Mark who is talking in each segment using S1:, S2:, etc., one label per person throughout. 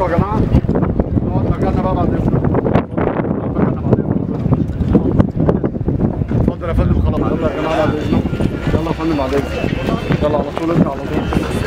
S1: اذنكم يا جماعه نقعد مكاننا بقى بعد اذنكم نقعد مكاننا بعد اذنكم اتفضل يا فندم خلاص يلا يا جماعه بعد اذنكم يلا يا فندم بعد اذنك يلا على طول انت على طول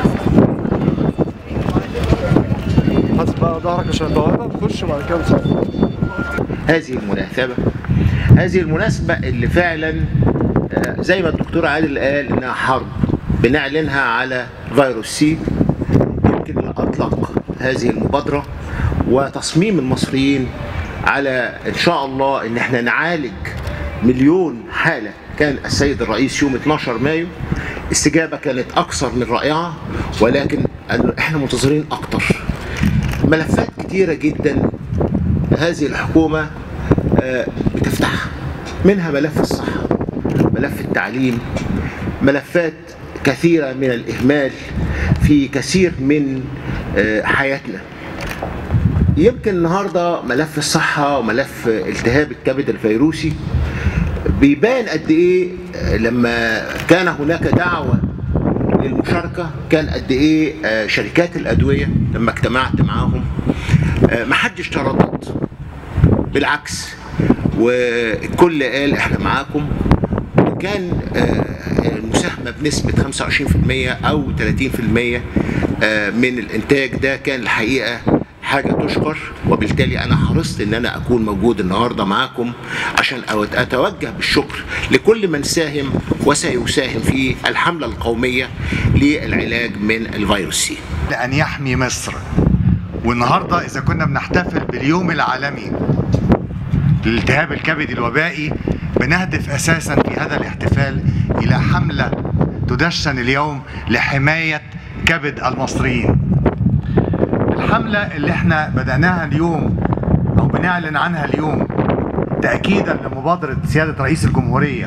S1: بس بقى ظهرك عشان البوابه تخش بعد كده نصلي
S2: هذه المناسبة هذه المناسبة اللي فعلا آه، زي ما الدكتور عادل قال انها حرب بنعلنها على فيروس سي يمكن اللي اطلق هذه المبادرة وتصميم المصريين على ان شاء الله ان احنا نعالج مليون حالة كان السيد الرئيس يوم 12 مايو استجابة كانت اكثر من رائعة ولكن احنا منتظرين اكتر ملفات كتيرة جدا هذه الحكومة آه، بتفتحها منها ملف الصحة ملف التعليم ملفات كثيرة من الإهمال في كثير من آه، حياتنا يمكن النهاردة ملف الصحة وملف التهاب الكبد الفيروسي بيبان قد إيه آه، لما كان هناك دعوة للمشاركة كان قد إيه آه، شركات الأدوية لما اجتمعت معاهم آه، محدش تردد بالعكس والكل قال احنا معاكم وكان آه، المساهمة بنسبة 25% أو 30% آه، من الإنتاج ده كان الحقيقة حاجة تشكر وبالتالي أنا حرصت إن أنا أكون موجود النهاردة معاكم عشان أو- أتوجه بالشكر لكل من ساهم وسيساهم في الحملة القومية للعلاج من الفيروس سي
S3: لأن يحمي مصر والنهاردة إذا كنا بنحتفل باليوم العالمي للالتهاب الكبدي الوبائي بنهدف أساسا في هذا الاحتفال إلى حملة تدشن اليوم لحماية كبد المصريين الحملة اللي احنا بدأناها اليوم أو بنعلن عنها اليوم تأكيدا لمبادرة سيادة رئيس الجمهورية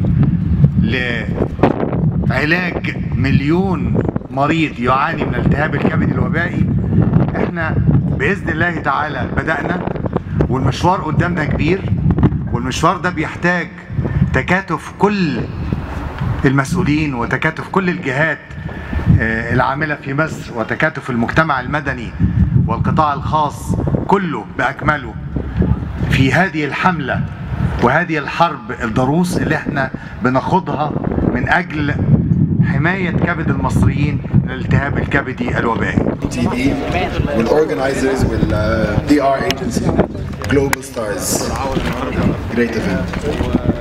S3: لعلاج مليون مريض يعاني من التهاب الكبد الوبائي احنا باذن الله تعالى بدانا والمشوار قدامنا كبير والمشوار ده بيحتاج تكاتف كل المسؤولين وتكاتف كل الجهات آه، العامله في مصر وتكاتف المجتمع المدني والقطاع الخاص كله باكمله في هذه الحمله وهذه الحرب الضروس اللي احنا بناخدها من اجل حمايه كبد المصريين من الالتهاب الكبدي الوبائي
S4: TV with organizers with uh, PR agency Global Stars. Great event.